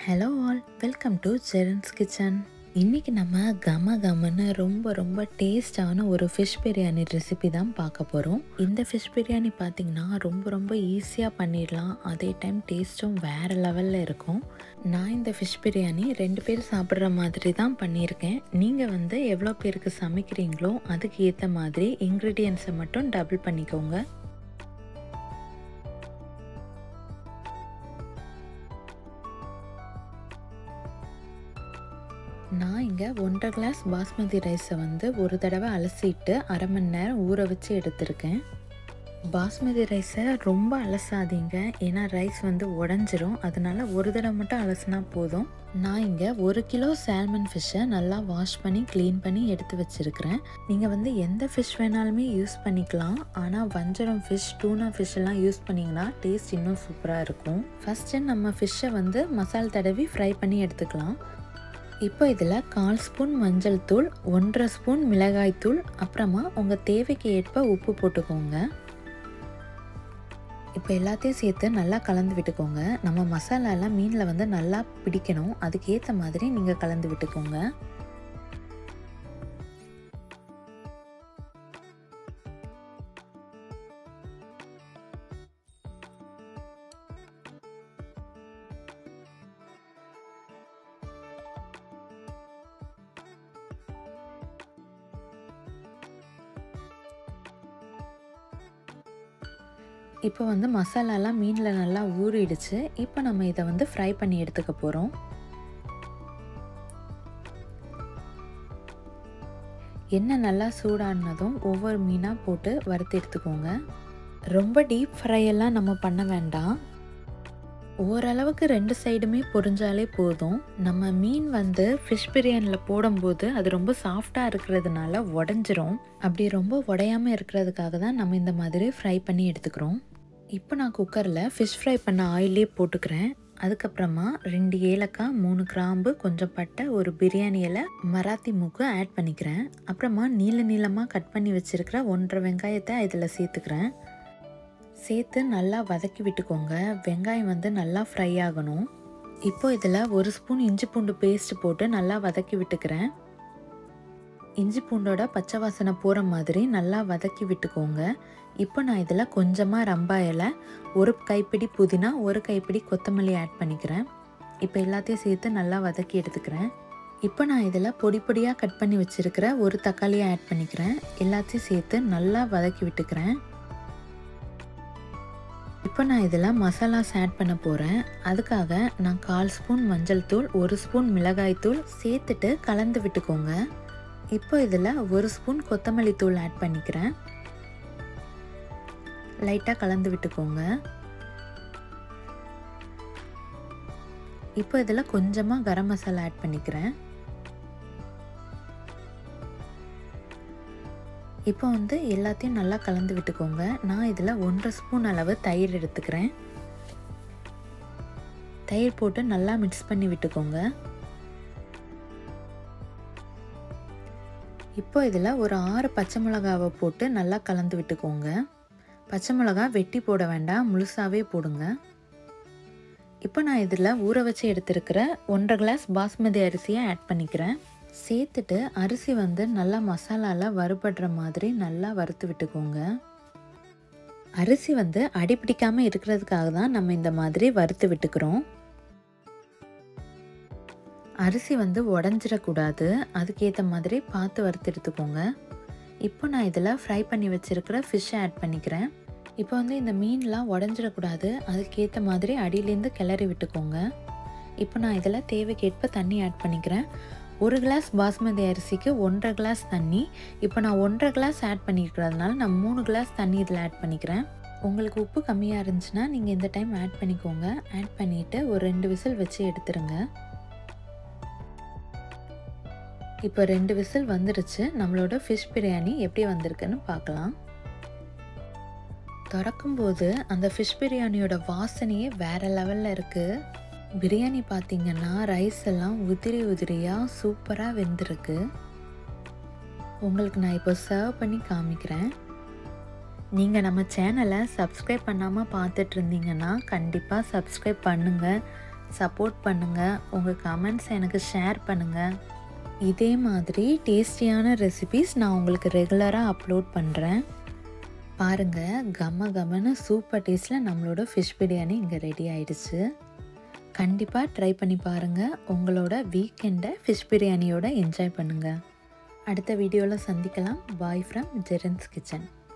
hello all welcome to ஜெரன்ஸ் kitchen இன்றைக்கி நம்ம கம கமன்னு ரொம்ப ரொம்ப டேஸ்டான ஒரு ஃபிஷ் பிரியாணி ரெசிபி தான் பார்க்க போகிறோம் இந்த ஃபிஷ் பிரியாணி பார்த்திங்கன்னா ரொம்ப ரொம்ப ஈஸியாக பண்ணிடலாம் அதே டைம் டேஸ்ட்டும் வேறு லெவலில் இருக்கும் நான் இந்த ஃபிஷ் பிரியாணி ரெண்டு பேர் சாப்பிட்ற மாதிரி தான் பண்ணியிருக்கேன் நீங்கள் வந்து எவ்வளோ பேருக்கு சமைக்கிறீங்களோ அதுக்கு ஏற்ற மாதிரி இன்க்ரீடியன்ஸை மட்டும் டபுள் பண்ணிக்கோங்க நான் இங்கே ஒன்றரை கிளாஸ் பாஸ்மதி ரைஸை வந்து ஒரு தடவை அலசிட்டு அரை மணி நேரம் ஊற வச்சு எடுத்திருக்கேன் பாஸ்மதி ரைஸை ரொம்ப அலசாதீங்க ஏன்னா ரைஸ் வந்து உடஞ்சிரும் அதனால ஒரு தடவை மட்டும் அலசினா போதும் நான் இங்கே ஒரு கிலோ சால்மன் ஃபிஷ்ஷை நல்லா வாஷ் பண்ணி க்ளீன் பண்ணி எடுத்து வச்சுருக்கிறேன் நீங்கள் வந்து எந்த ஃபிஷ் வேணாலுமே யூஸ் பண்ணிக்கலாம் ஆனால் வஞ்சரம் ஃபிஷ் டூனா ஃபிஷ் எல்லாம் யூஸ் பண்ணிங்கன்னா டேஸ்ட் இன்னும் சூப்பராக இருக்கும் ஃபஸ்ட்டு நம்ம ஃபிஷ்ஷை வந்து மசால் தடவி ஃப்ரை பண்ணி எடுத்துக்கலாம் இப்போ இதில் கால் ஸ்பூன் மஞ்சள் தூள் ஒன்றரை ஸ்பூன் மிளகாய் தூள் அப்புறமா உங்கள் தேவைக்கு ஏற்ப உப்பு போட்டுக்கோங்க இப்போ எல்லாத்தையும் சேர்த்து நல்லா கலந்து விட்டுக்கோங்க நம்ம மசாலாலாம் மீனில் வந்து நல்லா பிடிக்கணும் அதுக்கு ஏற்ற மாதிரி நீங்கள் கலந்து விட்டுக்கோங்க இப்போ வந்து மசாலாலாம் மீனில் நல்லா ஊறிடுச்சு இப்போ நம்ம இதை வந்து ஃப்ரை பண்ணி எடுத்துக்க போகிறோம் எண்ணெய் நல்லா சூடானதும் ஒவ்வொரு மீனாக போட்டு வறுத்து எடுத்துக்கோங்க ரொம்ப டீப் ஃப்ரையெல்லாம் நம்ம பண்ண வேண்டாம் ஓரளவுக்கு ரெண்டு சைடுமே பொரிஞ்சாலே போதும் நம்ம மீன் வந்து ஃபிஷ் பிரியாணியில் போடும்போது அது ரொம்ப சாஃப்டாக இருக்கிறதுனால உடஞ்சிரும் அப்படி ரொம்ப உடையாமல் இருக்கிறதுக்காக தான் நம்ம இந்த மாதிரி ஃப்ரை பண்ணி எடுத்துக்கிறோம் இப்போ நான் குக்கரில் ஃபிஷ் ஃப்ரை பண்ண ஆயிலே போட்டுக்கிறேன் அதுக்கப்புறமா ரெண்டு ஏலக்காய் மூணு கிராம்பு கொஞ்சம் பட்டை ஒரு பிரியாணி இலை மராத்தி மூக்கு ஆட் பண்ணிக்கிறேன் அப்புறமா நீள நீளமாக கட் பண்ணி வச்சுருக்கிற ஒன்றரை வெங்காயத்தை இதில் சேர்த்துக்கிறேன் சேர்த்து நல்லா வதக்கி விட்டுக்கோங்க வெங்காயம் வந்து நல்லா ஃப்ரை ஆகணும் இப்போ இதில் ஒரு ஸ்பூன் இஞ்சி பூண்டு பேஸ்ட் போட்டு நல்லா வதக்கி விட்டுக்கிறேன் இஞ்சி பூண்டோட பச்சை வாசனை போகிற மாதிரி நல்லா வதக்கி விட்டுக்கோங்க இப்போ நான் இதில் கொஞ்சமாக ரம்பா இலை ஒரு கைப்பிடி புதினா ஒரு கைப்பிடி கொத்தமல்லி ஆட் பண்ணிக்கிறேன் இப்போ எல்லாத்தையும் சேர்த்து நல்லா வதக்கி எடுத்துக்கிறேன் இப்போ நான் இதில் பொடி பொடியாக கட் பண்ணி வச்சுருக்கிற ஒரு தக்காளியை ஆட் பண்ணிக்கிறேன் எல்லாத்தையும் சேர்த்து நல்லா வதக்கி விட்டுக்கிறேன் இப்போ நான் இதில் மசாலாஸ் ஆட் பண்ண போகிறேன் அதுக்காக நான் கால் ஸ்பூன் மஞ்சள் தூள் ஒரு ஸ்பூன் மிளகாய் தூள் சேர்த்துட்டு கலந்து விட்டுக்கோங்க இப்போ இதில் ஒரு ஸ்பூன் கொத்தமல்லி தூள் ஆட் பண்ணிக்கிறேன் லைட்டாக கலந்து விட்டுக்கோங்க இப்போ இதில் கொஞ்சமாக கரம் மசாலா ஆட் பண்ணிக்கிறேன் இப்போ வந்து எல்லாத்தையும் நல்லா கலந்து விட்டுக்கோங்க நான் இதில் ஒன்றரை ஸ்பூன் அளவு தயிர் எடுத்துக்கிறேன் தயிர் போட்டு நல்லா மிக்ஸ் பண்ணி விட்டுக்கோங்க இப்போ இதில் ஒரு ஆறு பச்சை மிளகாவை போட்டு நல்லா கலந்து விட்டுக்கோங்க பச்சை மிளகா வெட்டி போட வேண்டாம் முழுசாகவே போடுங்க இப்போ நான் இதில் ஊற வச்சு எடுத்துருக்கிற ஒன்றரை கிளாஸ் பாஸ்மதி அரிசியை ஆட் பண்ணிக்கிறேன் சேர்த்துட்டு அரிசி வந்து நல்லா மசாலாவில் வறுபடுற மாதிரி நல்லா வறுத்து விட்டுக்கோங்க அரிசி வந்து அடிப்பிடிக்காமல் இருக்கிறதுக்காக தான் நம்ம இந்த மாதிரி வறுத்து விட்டுக்கிறோம் அரிசி வந்து உடஞ்சிடக்கூடாது அதுக்கேற்ற மாதிரி பார்த்து வறுத்து எடுத்துக்கோங்க இப்போ நான் இதில் ஃப்ரை பண்ணி வச்சுருக்கிற ஃபிஷ்ஷை ஆட் பண்ணிக்கிறேன் இப்போ வந்து இந்த மீன்லாம் உடஞ்சிடக்கூடாது அதுக்கேற்ற மாதிரி அடியிலேருந்து கிளறி விட்டுக்கோங்க இப்போ நான் இதில் தேவைக்கேற்ப தண்ணி ஆட் பண்ணிக்கிறேன் ஒரு கிளாஸ் பாஸ்மதி அரிசிக்கு ஒன்றரை கிளாஸ் தண்ணி இப்போ நான் ஒன்றரை கிளாஸ் ஆட் பண்ணியிருக்கிறதுனால நான் மூணு கிளாஸ் தண்ணி இதில் ஆட் பண்ணிக்கிறேன் உங்களுக்கு உப்பு கம்மியாக இருந்துச்சுன்னா நீங்கள் இந்த டைம் ஆட் பண்ணிக்கோங்க ஆட் பண்ணிவிட்டு ஒரு ரெண்டு விசில் வச்சு எடுத்துருங்க இப்போ ரெண்டு விசில் வந்துடுச்சு நம்மளோட ஃபிஷ் பிரியாணி எப்படி வந்திருக்குன்னு பார்க்கலாம் திறக்கும்போது அந்த ஃபிஷ் பிரியாணியோட வாசனையே வேறு லெவலில் இருக்குது பிரியாணி பார்த்தீங்கன்னா ரைஸ் எல்லாம் உதிரி உதிரியாக சூப்பராக வெந்திருக்கு உங்களுக்கு நான் இப்போ சர்வ் பண்ணி காமிக்கிறேன் நீங்கள் நம்ம சேனலை சப்ஸ்கிரைப் பண்ணாமல் பார்த்துட்டு இருந்தீங்கன்னா கண்டிப்பாக சப்ஸ்கிரைப் பண்ணுங்கள் சப்போர்ட் பண்ணுங்கள் உங்கள் கமெண்ட்ஸ் எனக்கு ஷேர் பண்ணுங்கள் இதே மாதிரி டேஸ்டியான ரெசிபீஸ் நான் உங்களுக்கு ரெகுலராக அப்லோட் பண்ணுறேன் பாருங்கள் கம்ம கம்மன்னு சூப்பர் டேஸ்ட்டில் நம்மளோட ஃபிஷ் பிரியாணி இங்கே ரெடி ஆயிடுச்சு கண்டிப்பாக ட்ரை பண்ணி பாருங்கள் உங்களோட வீக்கெண்டை ஃபிஷ் பிரியாணியோட என்ஜாய் பண்ணுங்கள் அடுத்த வீடியோவில் சந்திக்கலாம் பாய் ஃப்ரம் ஜெரன்ஸ் கிச்சன்